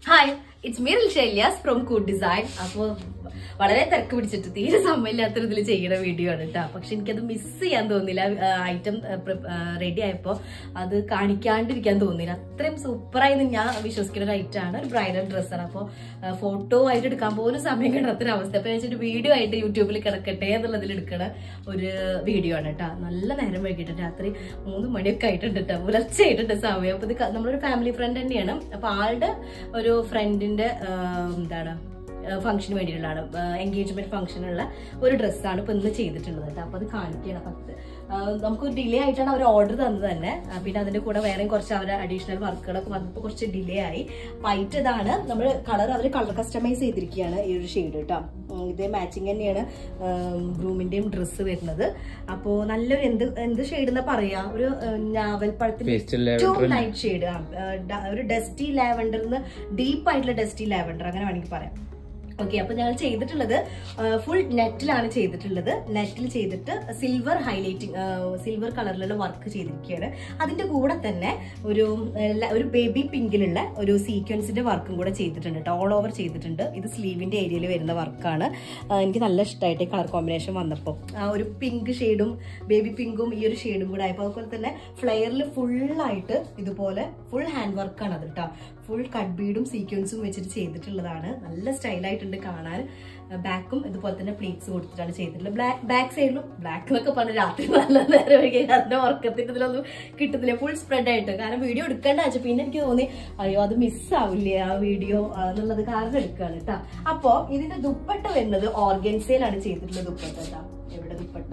hi it's me ഷെല്യാസ് from കൂഡ് design അപ്പോൾ വളരെ തിരക്ക് പിടിച്ചിട്ട് തീരെ സമയമില്ലാത്ത ഇതിൽ ചെയ്യുന്ന വീഡിയോ ആണ് കേട്ടോ പക്ഷെ എനിക്കത് മിസ് ചെയ്യാൻ തോന്നില്ല ഐറ്റം റെഡി ആയപ്പോൾ അത് കാണിക്കാണ്ടിരിക്കാൻ തോന്നില്ല അത്രയും സൂപ്പറായി ഞാൻ വിശ്വസിക്കുന്ന ഒരു ഐറ്റം ആണ് ഒരു ബ്രൈഡൽ ഡ്രസ്സാണ് അപ്പോൾ ഫോട്ടോ ആയിട്ട് എടുക്കാൻ പോലും സമയം കിടത്തുന്ന അവസ്ഥ അപ്പോൾ വെച്ചിട്ട് വീഡിയോ ആയിട്ട് യൂട്യൂബിൽ കിടക്കട്ടെ എന്നുള്ളതിൽ എടുക്കണ ഒരു വീഡിയോ ആണ് കേട്ടോ നല്ല നേരം വൈകിട്ട് രാത്രി മൂന്ന് മണിയൊക്കെ ആയിട്ടുണ്ട് കേട്ടോ പുലർച്ചെ ആയിട്ടുണ്ട് സമയം അപ്പോൾ ഇത് ക- നമ്മളൊരു ഫാമിലി ഫ്രണ്ട് തന്നെയാണ് അപ്പോൾ ആളുടെ ഒരു ഫ്രണ്ടിന്റെ എന്താണ് ഫംഗ്ഷന് വേണ്ടിയിട്ടുള്ളതാണ് എൻഗേജ്മെന്റ് ഫംഗ്ഷനുള്ള ഒരു ഡ്രസ്സാണ് ഇപ്പൊ ഇന്ന് ചെയ്തിട്ടുള്ളത് കേട്ടോ അപ്പൊ അത് കാണിക്കണം പത്ത് നമുക്ക് ഡിലേ ആയിട്ടാണ് അവർ ഓർഡർ തന്നത് തന്നെ ആ, പിന്നെ അതിന്റെ കൂടെ വേറെയും കുറച്ച് അവരുടെ അഡീഷണൽ വർക്കുകളൊക്കെ വന്നപ്പോൾ കുറച്ച് ഡിലേ ആയി വൈറ്റ് ഇതാണ് നമ്മൾ കളർ അവർ കളർ കസ്റ്റമൈസ് ചെയ്തിരിക്കുകയാണ് ഈ ഒരു ഷെയ്ഡ് കേട്ടോ ഉം, ഇതേ മാച്ചിങ് തന്നെയാണ് ഗ്രൂമിന്റെയും ഡ്രസ്സ് വരുന്നത് അപ്പോ നല്ലൊരു എന്ത് എന്ത് ഷെയ്ഡ് എന്നാ പറയാ ഒരു ഞാവൽ പഴത്തിന്റെ Pastel ഏറ്റവും lavender ലൈറ്റ് ഷെയ്ഡ് ഒരു ഡസ്റ്റി ലാവൻഡറിന്ന് ഡീപ്പ് ആയിട്ടുള്ള ഡസ്റ്റി ലാവൻഡർ അങ്ങനെ വേണമെങ്കിൽ പറയാം ഓക്കെ അപ്പൊ ഞങ്ങൾ ചെയ്തിട്ടുള്ളത് ഫുൾ നെറ്റിലാണ് ചെയ്തിട്ടുള്ളത് നെറ്റിൽ ചെയ്തിട്ട് സിൽവർ ഹൈലൈറ്റിംഗ് സിൽവർ കളറിലുള്ള വർക്ക് ചെയ്തിരിക്കുകയാണ് അതിന്റെ കൂടെ തന്നെ ഒരു ആ, ല- ഒരു ബേബി പിങ്കിലുള്ള ഒരു സീക്വൻസിന്റെ വർക്കും കൂടെ ചെയ്തിട്ടുണ്ട് കേട്ടോ ഓൾ ഓവർ ചെയ്തിട്ടുണ്ട് ഇത് സ്ലീവിന്റെ ഏരിയയിൽ വരുന്ന വർക്കാണ് എനിക്ക് നല്ല ഇഷ്ടമായിട്ട് കളർ കോമ്പിനേഷൻ വന്നപ്പോൾ ആ ഒരു പിങ്ക് ഷെയ്ഡും ബേബി പിങ്കും ഈ ഒരു ഷെയ്ഡും കൂടെ ആയപ്പോൾ അതുപോലെ തന്നെ ഫ്ലെയറിൽ ഫുള്ളായിട്ട് ഇതുപോലെ ഫുൾ ഹാൻഡ് വർക്കാണ് അത് കേട്ടോ ഫുൾ കട്ട് ബീഡും സീക്വൻസും വെച്ചിട്ട് ചെയ്തിട്ടുള്ളതാണ് നല്ല സ്റ്റൈലായിട്ടുണ്ട് കാണാൻ ബാക്കും ഇതുപോലെ തന്നെ പ്ലീറ്റ്സ് കൊടുത്തിട്ടാണ് ചെയ്തിട്ടുള്ളത് ബ്ലാക്ക് ബാക്ക് സൈഡിലും ബ്ലാക്ക് എന്നൊക്കെ പറഞ്ഞ രാത്രി നല്ല നേരം വൈകി അതിന്റെ ഉറക്കത്തിന്റെ ഇതിലൊന്നും കിട്ടുന്നില്ല ഫുൾ സ്പ്രെഡ് ആയിട്ട് കാരണം വീഡിയോ എടുക്കേണ്ട വെച്ചാൽ പിന്നെ എനിക്ക് തോന്നി അയ്യോ അത് മിസ്സാവില്ലേ ആ വീഡിയോ എന്നുള്ളത് കാരണം എടുക്കുകയാണ് കേട്ടോ അപ്പോ ഇതിന്റെ ദുപ്പട്ട വരുന്നത് ഓർഗൻസയിലാണ് ചെയ്തിട്ടുള്ളത് ദുപ്പട്ട കേട്ടോ എവിടെ ദുപ്പട്ട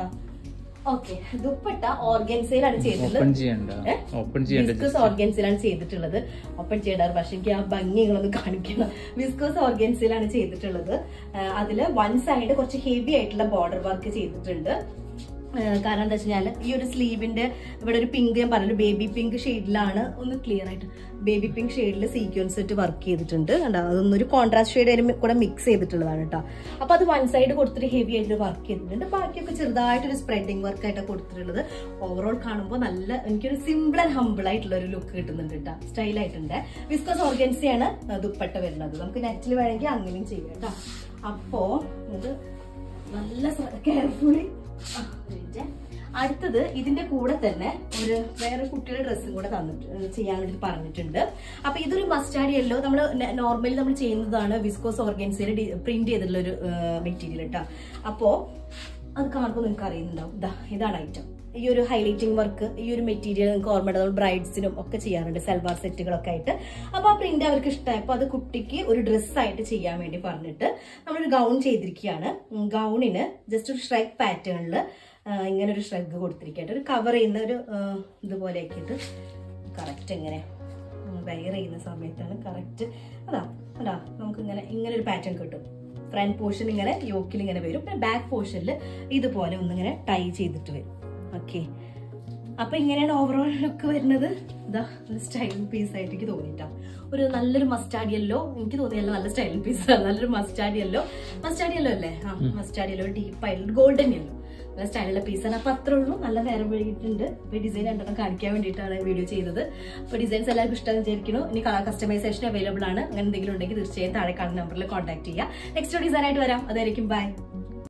ഓക്കെ ദുപ്പട്ട ഓർഗൻസയിലാണ് ചെയ്തിട്ടുള്ളത് ഓപ്പൺ ചെയ്യണ്ട ഓപ്പൺ ചെയ്യണ്ട വിസ്കോസ് ഓർഗൻസിലാണ് ചെയ്തിട്ടുള്ളത് ഓപ്പൺ ചെയ്യണ്ടാറ് പക്ഷെ എനിക്ക് ആ ഭംഗി നിങ്ങളൊന്ന് കാണിക്കണം വിസ്കോസ് ഓർഗൻസിലാണ് ചെയ്തിട്ടുള്ളത് ആ, അതില് വൺ സൈഡ് കുറച്ച് ഹെവി ആയിട്ടുള്ള ബോർഡർ വർക്ക് ചെയ്തിട്ടുണ്ട് ആ, കാരണം എന്താ വെച്ചാൽ ഈ ഒരു സ്ലീവിന്റെ ഇവിടെ ഒരു പിങ്ക് ഞാൻ പറഞ്ഞു ബേബി പിങ്ക് ഷെയ്ഡിലാണ് ഒന്ന് ക്ലിയർ ആയിട്ട് ബേബി പിങ്ക് ഷെയ്ഡിൽ സീക്വൻസ് ഇട്ട് വർക്ക് ചെയ്തിട്ടുണ്ട് കണ്ടോ അതൊന്നൊരു കോൺട്രാസ്റ്റ് ഷെയ്ഡ് കൂടെ മിക്സ് ചെയ്തിട്ടുള്ളതാണ് കേട്ടോ അപ്പൊ അത് വൺ സൈഡ് കൊടുത്തിട്ട് ഹെവി ആയിട്ട് വർക്ക് ചെയ്തിട്ടുണ്ട് ബാക്കിയൊക്കെ ചെറുതായിട്ടൊരു സ്പ്രെഡിങ് വർക്ക് ആയിട്ടാണ് കൊടുത്തിട്ടുള്ളത് ഓവറോൾ കാണുമ്പോൾ നല്ല എനിക്കൊരു സിമ്പിൾ ആൻഡ് ഹമ്പിൾ ആയിട്ടുള്ള ഒരു ലുക്ക് കിട്ടുന്നുണ്ട് കേട്ടോ സ്റ്റൈൽ ആയിട്ടുണ്ട് വിസ്കോസ് ഓർഗൻസിയാണ് ദുപ്പട്ട വരുന്നത് നമുക്ക് നെറ്റിൽ വേണമെങ്കിൽ അങ്ങനെയും ചെയ്യാം കേട്ടോ അപ്പോ ഇത് നല്ല കെയർഫുള്ളി അടുത്തത് ഇതിന്റെ കൂടെ തന്നെ ഒരു വേറെ കുട്ടിയുടെ ഡ്രസ്സും കൂടെ തന്നിട്ട് ഏഹ് ചെയ്യാൻ വേണ്ടി പറഞ്ഞിട്ടുണ്ട് അപ്പൊ ഇതൊരു മസ്റ്റാർഡ് യെല്ലോ നമ്മൾ നോർമലി നമ്മൾ ചെയ്യുന്നതാണ് വിസ്കോസ് ഓർഗൻസിയിൽ പ്രിന്റ് ചെയ്തിട്ടുള്ള ഒരു മെറ്റീരിയൽ കേട്ടോ അപ്പോ അത് കാണുമ്പോൾ നിങ്ങൾക്ക് അറിയുന്നുണ്ടാവും ഇതാ ഇതാണ് ഐറ്റം ഈ ഒരു ഹൈലൈറ്റിംഗ് വർക്ക് ഈ ഒരു മെറ്റീരിയൽ നിങ്ങൾക്ക് ഓർമ്മ ബ്രൈഡ്സിനും ഒക്കെ ചെയ്യാറുണ്ട് സൽവാർ സെറ്റുകളൊക്കെ ആയിട്ട് അപ്പൊ ആ പ്രിന്റ് അവർക്ക് ഇഷ്ടമായപ്പോൾ അത് കുട്ടിക്ക് ഒരു ഡ്രസ്സായിട്ട് ചെയ്യാൻ വേണ്ടി പറഞ്ഞിട്ട് നമ്മളൊരു ഗൗൺ ചെയ്തിരിക്കുകയാണ് ഗൗണിന് ജസ്റ്റ് ഒരു ഷ്രഗ് പാറ്റേണിൽ ഇങ്ങനെ ഒരു ഷ്രഗ് കൊടുത്തിരിക്കട്ടെ ഒരു കവർ ചെയ്യുന്ന ഒരു ആ, ഇതുപോലെ ആക്കിയിട്ട് കറക്റ്റ് ഇങ്ങനെ വെയർ ചെയ്യുന്ന സമയത്താണ് കറക്റ്റ് അതാ അതാ നമുക്ക് ഇങ്ങനെ ഇങ്ങനെ ഒരു പാറ്റേൺ കിട്ടും ഫ്രണ്ട് പോർഷൻ ഇങ്ങനെ യോക്കിൽ ഇങ്ങനെ വരും പിന്നെ ബാക്ക് പോർഷനിൽ ഇതുപോലെ ഒന്നിങ്ങനെ ടൈ ചെയ്തിട്ട് വരും ഓക്കെ അപ്പൊ ഇങ്ങനെയാണ് ഓവറോൾ ലുക്ക് വരുന്നത് ഇതാ ഒരു സ്റ്റൈലിംഗ് പീസ് ആയിട്ട് എനിക്ക് തോന്നിട്ടാ ഒരു നല്ലൊരു മസ്റ്റാർഡ് യെല്ലോ എനിക്ക് തോന്നിയല്ലോ നല്ല സ്റ്റൈലിംഗ് പീസ് ആണ് നല്ലൊരു മസ്റ്റാർഡ് യെല്ലോ മസ്റ്റാർഡ് യെല്ലോ അല്ലേ ആ മസ്റ്റാർഡ് യെല്ലോ ഡീപ്പ് ആയിട്ടുള്ള ഗോൾഡൻ യെല്ലോ നല്ല സ്റ്റൈലുള്ള പീസാണ് അപ്പൊ അത്രേ ഉള്ളൂ നല്ല നേരം വൈകിട്ടുണ്ട് ഇപ്പൊ ഡിസൈൻ രണ്ടെണ്ണം കാണിക്കാൻ വേണ്ടിയിട്ടാണ് വീഡിയോ ചെയ്തത് അപ്പൊ ഡിസൈൻസ് എല്ലാവർക്കും ഇഷ്ടം വിചാരിക്കുന്നു ഇനി കളർ കസ്റ്റമൈസേഷൻ അവൈലബിൾ ആണ് അങ്ങനെ എന്തെങ്കിലും ഉണ്ടെങ്കിൽ തീർച്ചയായും താഴെ കാണുന്ന നമ്പറിൽ കോൺടാക്ട് ചെയ്യുക നെക്സ്റ്റ് ഡിസൈൻ ആയിട്ട് വരാം അതായിരിക്കും ബൈ